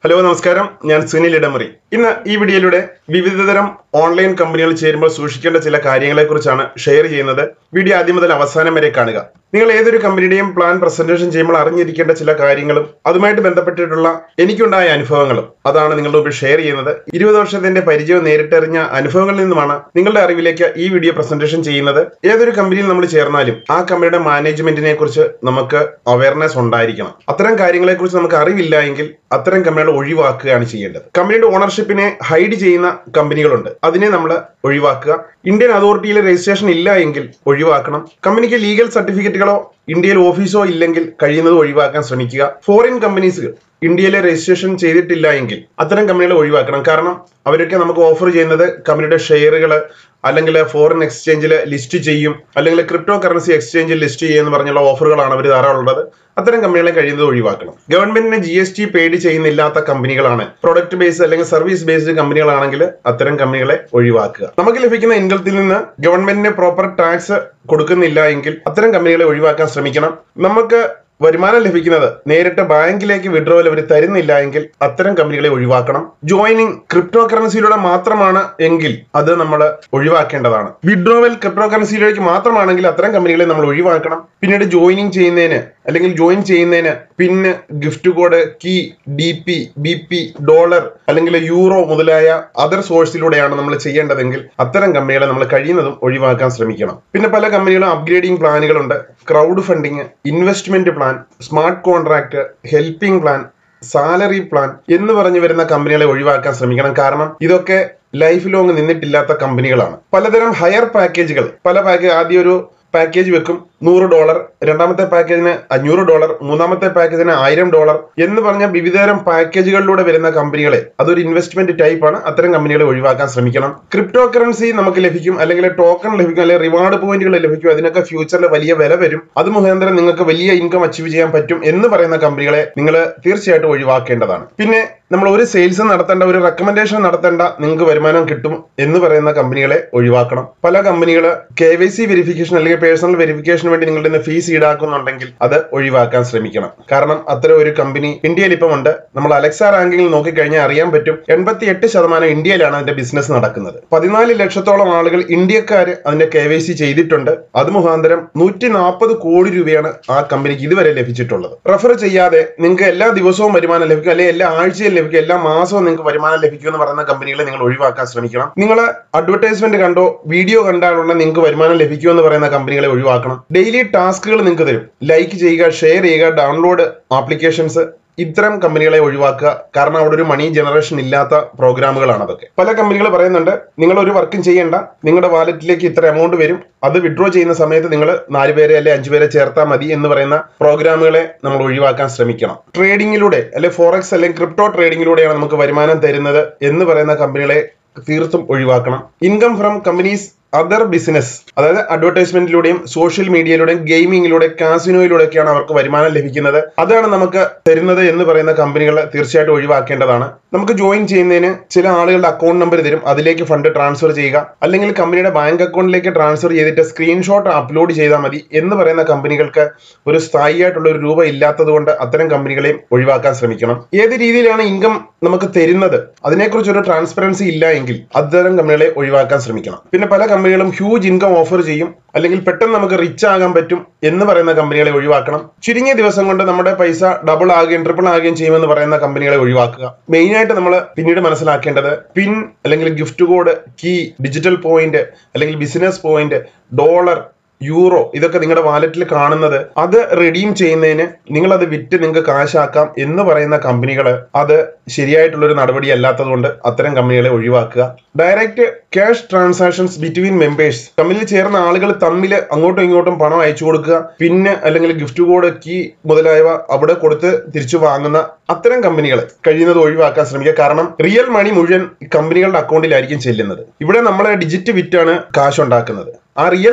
hello നമസ്കാരം ഞാൻ സുനിൽ ഇടമറി ഇന്ന് ഈ വീഡിയോയിലൂടെ വിവിധതരം ഓൺലൈൻ കമ്പനികൾ ചേരുമ്പോൾ സൂക്ഷിക്കേണ്ട ചില കാര്യങ്ങളെക്കുറിച്ചാണ് ഷെയർ ചെയ്യുന്നത് വീഡിയോ ആദ്യം മുതൽ അവസാനം വരെ കാണുക നിങ്ങൾ ഏതൊരു കമ്പനിയുടെയും പ്ലാൻ പ്രസന്റേഷൻ ചെയ്യുമ്പോൾ അറിഞ്ഞിരിക്കേണ്ട ചില കാര്യങ്ങളും അതുമായിട്ട് ബന്ധപ്പെട്ടിട്ടുള്ള എനിക്കുണ്ടായ അനുഭവങ്ങളും അതാണ് നിങ്ങളുടെ മുമ്പിൽ ഷെയർ ചെയ്യുന്നത് ഇരുപത് വർഷത്തിന്റെ പരിചയവും നേരിട്ടറിഞ്ഞ അനുഭവങ്ങളിൽ നിന്നുമാണ് നിങ്ങളുടെ അറിവിലേക്ക് ഈ വീഡിയോ പ്രസന്റേഷൻ ചെയ്യുന്നത് ഏതൊരു കമ്പനിയിൽ നമ്മൾ ചേർന്നാലും ആ കമ്പനിയുടെ മാനേജ്മെന്റിനെ കുറിച്ച് നമുക്ക് അവയർനെസ് ഉണ്ടായിരിക്കണം അത്തരം കാര്യങ്ങളെ കുറിച്ച് നമുക്ക് അറിവില്ല എങ്കിൽ അത്തരം കമ്പനികൾ ഒഴിവാക്കുകയാണ് ചെയ്യേണ്ടത് കമ്പനിയുടെ ഓണർഷിപ്പിനെ ഹൈഡ് ചെയ്യുന്ന കമ്പനികളുണ്ട് അതിനെ നമ്മൾ ഒഴിവാക്കുക ഇന്ത്യൻ അതോറിറ്റിയിൽ രജിസ്ട്രേഷൻ ഇല്ല എങ്കിൽ ഒഴിവാക്കണം കമ്പനിക്ക് ലീഗൽ സർട്ടിഫിക്കറ്റുകളോ ഇന്ത്യയിൽ ഓഫീസോ ഇല്ലെങ്കിൽ കഴിയുന്നത് ഒഴിവാക്കാൻ ശ്രമിക്കുക ഫോറിൻ കമ്പനീസ് ഇന്ത്യയിലെ രജിസ്ട്രേഷൻ ചെയ്തിട്ടില്ല എങ്കിൽ അത്തരം കമ്പനികളെ ഒഴിവാക്കണം കാരണം അവരൊക്കെ നമുക്ക് ഓഫർ ചെയ്യുന്നത് കമ്പനിയുടെ ഷെയറുകൾ അല്ലെങ്കിൽ ഫോറിൻ എക്സ്ചേഞ്ചിൽ ലിസ്റ്റ് ചെയ്യും അല്ലെങ്കിൽ ക്രിപ്റ്റോ കറൻസി എക്സ്ചേഞ്ചിൽ ലിസ്റ്റ് ചെയ്യുമെന്ന് പറഞ്ഞുള്ള ഓഫറുകളാണ് അവർ ധാരാളം ഉള്ളത് അത്തരം കമ്പനികളെ കഴിയുന്നത് ഒഴിവാക്കണം ഗവൺമെന്റിന് ജി എസ് ടി പേഡ് ചെയ്യുന്നില്ലാത്ത കമ്പനികളാണ് പ്രൊഡക്റ്റ് ബേസ്ഡ് അല്ലെങ്കിൽ സർവീസ് ബേസ്ഡ് കമ്പനികളാണെങ്കിൽ അത്തരം കമ്പനികളെ ഒഴിവാക്കുക നമുക്ക് ലഭിക്കുന്ന ഇൻകത്തിൽ നിന്ന് ഗവൺമെന്റിന് പ്രോപ്പർ ടാക്സ് കൊടുക്കുന്നില്ല എങ്കിൽ അത്തരം കമ്പനികളെ ഒഴിവാക്കാൻ ശ്രമിക്കണം നമുക്ക് വരുമാനം ലഭിക്കുന്നത് നേരിട്ട് ബാങ്കിലേക്ക് വിഡ്രോവൽ അവർ തരുന്നില്ല എങ്കിൽ അത്തരം കമ്പനികളെ ഒഴിവാക്കണം ജോയിനിങ് ക്രിപ്റ്റോ കറൻസിയിലൂടെ മാത്രമാണ് എങ്കിൽ അത് നമ്മൾ ഒഴിവാക്കേണ്ടതാണ് വിഡ്രോവൽ ക്രിപ്റ്റോ കറൻസിയിലേക്ക് മാത്രമാണെങ്കിൽ അത്തരം കമ്പനികളെ നമ്മൾ ഒഴിവാക്കണം പിന്നീട് ജോയിനിങ് ചെയ്യുന്നതിന് അല്ലെങ്കിൽ ജോയിൻ ചെയ്യുന്നതിന് pin gift code key D P B P dollar അല്ലെങ്കിൽ യൂറോ മുതലായ അതർ സോഴ്സിലൂടെയാണ് നമ്മൾ ചെയ്യേണ്ടതെങ്കിൽ അത്തരം കമ്പനികളെ നമ്മൾ കഴിയുന്നതും ഒഴിവാക്കാൻ ശ്രമിക്കണം പിന്നെ പല കമ്പനികളും അപ്ഗ്രേഡിംഗ് പ്ലാനുകളുണ്ട് crowdfunding investment plan smart contract helping plan salary plan എന്ന് പറഞ്ഞു വരുന്ന കമ്പനികളെ ഒഴിവാക്കാൻ ശ്രമിക്കണം കാരണം ഇതൊക്കെ ലൈഫ് ലോങ് നിന്നിട്ടില്ലാത്ത കമ്പനികളാണ് പലതരം ഹയർ പാക്കേജുകൾ പല പാക്കേജ് ആദ്യം ഒരു പാക്കേജ് വെക്കും നൂറ് ഡോളർ രണ്ടാമത്തെ പാക്കേജിന് അഞ്ഞൂറ് ഡോളർ മൂന്നാമത്തെ പാക്കേജിന് ആയിരം ഡോളർ എന്ന് പറഞ്ഞ വിവിധതരം പാക്കേജുകളിലൂടെ വരുന്ന കമ്പനികളെ അതൊരു ഇൻവെസ്റ്റ്മെന്റ് ടൈപ്പ് ആണ് അത്തരം കമ്പനികളെ ഒഴിവാക്കാൻ ശ്രമിക്കണം ക്രിപ്റ്റോ കറൻസി നമുക്ക് ലഭിക്കും അല്ലെങ്കിൽ ടോക്കൺ ലഭിക്കും അല്ലെങ്കിൽ റിവാർഡ് പോയിന്റുകൾ ലഭിക്കും അതിനൊക്കെ ഫ്യൂച്ചറിൽ വലിയ വില വരും അത് മുഖാന്തരം നിങ്ങൾക്ക് വലിയ ഇൻകം അച്ചീവ് ചെയ്യാൻ പറ്റും എന്ന് പറയുന്ന കമ്പനികളെ നിങ്ങൾ തീർച്ചയായിട്ടും ഒഴിവാക്കേണ്ടതാണ് പിന്നെ നമ്മൾ ഒരു സെയിൽസ് നടത്തേണ്ട ഒരു റെക്കമെൻഡേഷൻ നടത്തേണ്ട നിങ്ങൾക്ക് വരുമാനം കിട്ടും എന്ന് പറയുന്ന കമ്പനികളെ ഒഴിവാക്കണം പല കമ്പനികൾ കെ വൈ സി വെരിഫിക്കേഷൻ അല്ലെങ്കിൽ പേഴ്സണൽ വെരിഫിക്കേഷന് വേണ്ടി നിങ്ങളുടെ നിന്ന് ഫീസ് ഈടാക്കുന്നുണ്ടെങ്കിൽ അത് ഒഴിവാക്കാൻ ശ്രമിക്കണം കാരണം അത്തരം ഒരു കമ്പനി ഇന്ത്യയിൽ ഇപ്പം ഉണ്ട് നമ്മൾ അലക്സ റാങ്കിങ്ങിൽ നോക്കിക്കഴിഞ്ഞാൽ അറിയാൻ പറ്റും എൺപത്തി എട്ട് ശതമാനം ഇന്ത്യയിലാണ് അതിന്റെ ബിസിനസ് നടക്കുന്നത് പതിനാല് ലക്ഷത്തോളം ആളുകൾ ഇന്ത്യക്കാർ അതിന്റെ കെ വൈ സി ചെയ്തിട്ടുണ്ട് അത് മുഖാന്തരം നൂറ്റി നാൽപ്പത് കോടി രൂപയാണ് ആ കമ്പനിക്ക് ഇതുവരെ ലഭിച്ചിട്ടുള്ളത് റെഫർ ചെയ്യാതെ നിങ്ങൾക്ക് എല്ലാ ദിവസവും വരുമാനം ലഭിക്കും അല്ലെങ്കിൽ എല്ലാ ആഴ്ചയും ലഭിക്കും എല്ലാ മാസവും നിങ്ങൾക്ക് വരുമാനം ലഭിക്കും എന്ന് പറയുന്ന കമ്പനികളെ നിങ്ങൾ ഒഴിവാക്കാൻ ശ്രമിക്കണം നിങ്ങൾ അഡ്വർടൈസ്മെന്റ് കണ്ടോ വീഡിയോ കണ്ടാലുള്ള നിങ്ങൾക്ക് വരുമാനം ലഭിക്കും എന്ന് പറയുന്ന കമ്പനികളെ ഒഴിവാക്കണം ഡെയിലി ടാസ്കുകൾ നിങ്ങൾക്ക് തരും ലൈക്ക് ചെയ്യുക ഷെയർ ചെയ്യുക ഡൗൺലോഡ് ആപ്ലിക്കേഷൻസ് ഇത്തരം കമ്പനികളെ ഒഴിവാക്കുക കാരണം അവിടെ ഒരു മണി ജനറേഷൻ ഇല്ലാത്ത പ്രോഗ്രാമുകളാണ് അതൊക്കെ പല കമ്പനികൾ പറയുന്നുണ്ട് നിങ്ങൾ ഒരു വർക്കും ചെയ്യേണ്ട നിങ്ങളുടെ വാലറ്റിലേക്ക് ഇത്ര എമൗണ്ട് വരും അത് വിഡ്രോ ചെയ്യുന്ന സമയത്ത് നിങ്ങൾ നാല് പേരെ അല്ലെ അഞ്ചു പേരെ ചേർത്താൽ മതി എന്ന് പറയുന്ന പ്രോഗ്രാമുകളെ നമ്മൾ ഒഴിവാക്കാൻ ശ്രമിക്കണം ട്രേഡിങ്ങിലൂടെ അല്ലെ ഫോറക്സ് അല്ലെങ്കിൽ ക്രിപ്റ്റോ ട്രേഡിങ്ങിലൂടെയാണ് നമുക്ക് വരുമാനം തരുന്നത് എന്ന് പറയുന്ന കമ്പനികളെ തീർത്തും ഒഴിവാക്കണം income from companies other business അതായത് അഡ്വർടൈസ്മെന്റിലൂടെയും സോഷ്യൽ മീഡിയയിലൂടെയും ഗെയിമിങ്ങിലൂടെ കാസിനോയിലൂടെയൊക്കെയാണ് അവർക്ക് വരുമാനം ലഭിക്കുന്നത് അതാണ് നമുക്ക് തരുന്നത് എന്ന് പറയുന്ന കമ്പനികൾ തീർച്ചയായിട്ടും ഒഴിവാക്കേണ്ടതാണ് നമുക്ക് ജോയിൻ ചെയ്യുന്നതിന് ചില ആളുകളുടെ അക്കൗണ്ട് നമ്പർ തരും അതിലേക്ക് ഫണ്ട് ട്രാൻസ്ഫർ ചെയ്യുക അല്ലെങ്കിൽ കമ്പനിയുടെ ബാങ്ക് അക്കൗണ്ടിലേക്ക് ട്രാൻസ്ഫർ ചെയ്തിട്ട് സ്ക്രീൻഷോട്ട് അപ്ലോഡ് ചെയ്താൽ മതി എന്ന് പറയുന്ന കമ്പനികൾക്ക് ഒരു സ്ഥായിയായിട്ടുള്ള ഒരു രൂപ ഇല്ലാത്തത് കൊണ്ട് അത്തരം കമ്പനികളെയും ഒഴിവാക്കാൻ ശ്രമിക്കണം ഏത് രീതിയിലാണ് ഇൻകം നമുക്ക് തരുന്നത് അതിനെക്കുറിച്ച് ഒരു ട്രാൻസ്പെറൻസി ഇല്ല എങ്കിൽ അത്തരം കമ്പനികളെ ഒഴിവാക്കാൻ ശ്രമിക്കണം പിന്നെ പല കമ്പനികളും ഹ്യൂജ് ഇൻകം ഓഫർ ചെയ്യും അല്ലെങ്കിൽ പെട്ടെന്ന് നമുക്ക് റിച്ച് ആകാൻ പറ്റും എന്ന് പറയുന്ന കമ്പനികളെ ഒഴിവാക്കണം ചുരുങ്ങിയ ദിവസം കൊണ്ട് നമ്മുടെ പൈസ ഡബിൾ ആകുകയും ട്രിപ്പിൾ ആകുകയും ചെയ്യുമെന്ന് പറയുന്ന കമ്പനികളെ ഒഴിവാക്കുക മെയിനായിട്ട് നമ്മൾ പിന്നീട് മനസ്സിലാക്കേണ്ടത് പിൻ അല്ലെങ്കിൽ gift code key digital point അല്ലെങ്കിൽ ബിസിനസ് പോയിന്റ് ഡോളർ യൂറോ ഇതൊക്കെ നിങ്ങളുടെ വാലറ്റിൽ കാണുന്നത് അത് റിഡീം ചെയ്യുന്നതിന് നിങ്ങൾ അത് വിറ്റ് നിങ്ങൾക്ക് കാശാക്കാം എന്ന് പറയുന്ന കമ്പനികൾ അത് ശരിയായിട്ടുള്ള ഒരു നടപടി അല്ലാത്തത് കൊണ്ട് അത്തരം കമ്പനികളെ ഒഴിവാക്കുക direct cash transactions between members കമ്പനിയിൽ ചേർന്ന ആളുകൾ തമ്മിൽ അങ്ങോട്ടും ഇങ്ങോട്ടും പണം അയച്ചു കൊടുക്കുക പിന്നെ അല്ലെങ്കിൽ ഗിഫ്റ്റ് കോഡ് കീ മുതലായവ അവിടെ കൊടുത്ത് തിരിച്ചു വാങ്ങുന്ന അത്തരം കമ്പനികൾ കഴിയുന്നത് ഒഴിവാക്കാൻ ശ്രമിക്കുക കാരണം റിയൽ മണി മുഴുവൻ കമ്പനികളുടെ അക്കൗണ്ടിലായിരിക്കും ചെല്ലുന്നത് ഇവിടെ നമ്മൾ ഡിജിറ്റ് വിറ്റാണ് കാശ് ഉണ്ടാക്കുന്നത് ആ റിയൽ മണി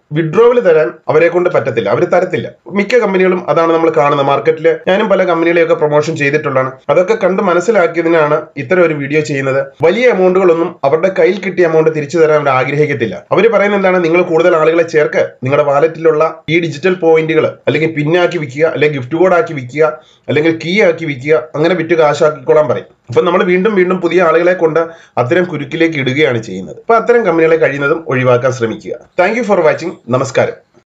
വിഡ്രോവൽ തരാൻ അവരെ കൊണ്ട് പറ്റത്തില്ല അവർ തരത്തില്ല മിക്ക കമ്പനികളും അതാണ് നമ്മൾ കാണുന്നത് മാർക്കറ്റിൽ ഞാനും പല കമ്പനികളെയൊക്കെ പ്രൊമോഷൻ ചെയ്തിട്ടുള്ളതാണ് അതൊക്കെ കണ്ട് മനസ്സിലാക്കിയതിനാണ് ഇത്തരം ഒരു വീഡിയോ ചെയ്യുന്നത് വലിയ എമൗണ്ടുകളൊന്നും അവരുടെ കയ്യിൽ കിട്ടിയ എമൗണ്ട് തിരിച്ചു തരാൻ അവർ ആഗ്രഹിക്കത്തില്ല അവർ പറയുന്നത് എന്താണ് നിങ്ങൾ കൂടുതൽ ആളുകളെ ചേർക്ക് നിങ്ങളുടെ വാലറ്റിലുള്ള ഈ ഡിജിറ്റൽ പോയിന്റുകൾ അല്ലെങ്കിൽ പിന്നാക്കി വിൽക്കുക അല്ലെങ്കിൽ ഗിഫ്റ്റ് കോഡ് ആക്കി വിൽക്കുക അല്ലെങ്കിൽ കീ ആക്കി വിൽക്കുക അങ്ങനെ വിറ്റ് കാശാക്കിക്കോളാൻ പറയും അപ്പൊ നമ്മൾ വീണ്ടും വീണ്ടും പുതിയ ആളുകളെ കൊണ്ട് അത്തരം കുരുക്കിലേക്ക് ഇടുകയാണ് ചെയ്യുന്നത് അപ്പൊ അത്തരം കമ്പനികളെ കഴിയുന്നതും ഒഴിവാക്കാൻ ശ്രമിക്കുക താങ്ക് ഫോർ വാച്ചിങ് നമസ്കാരം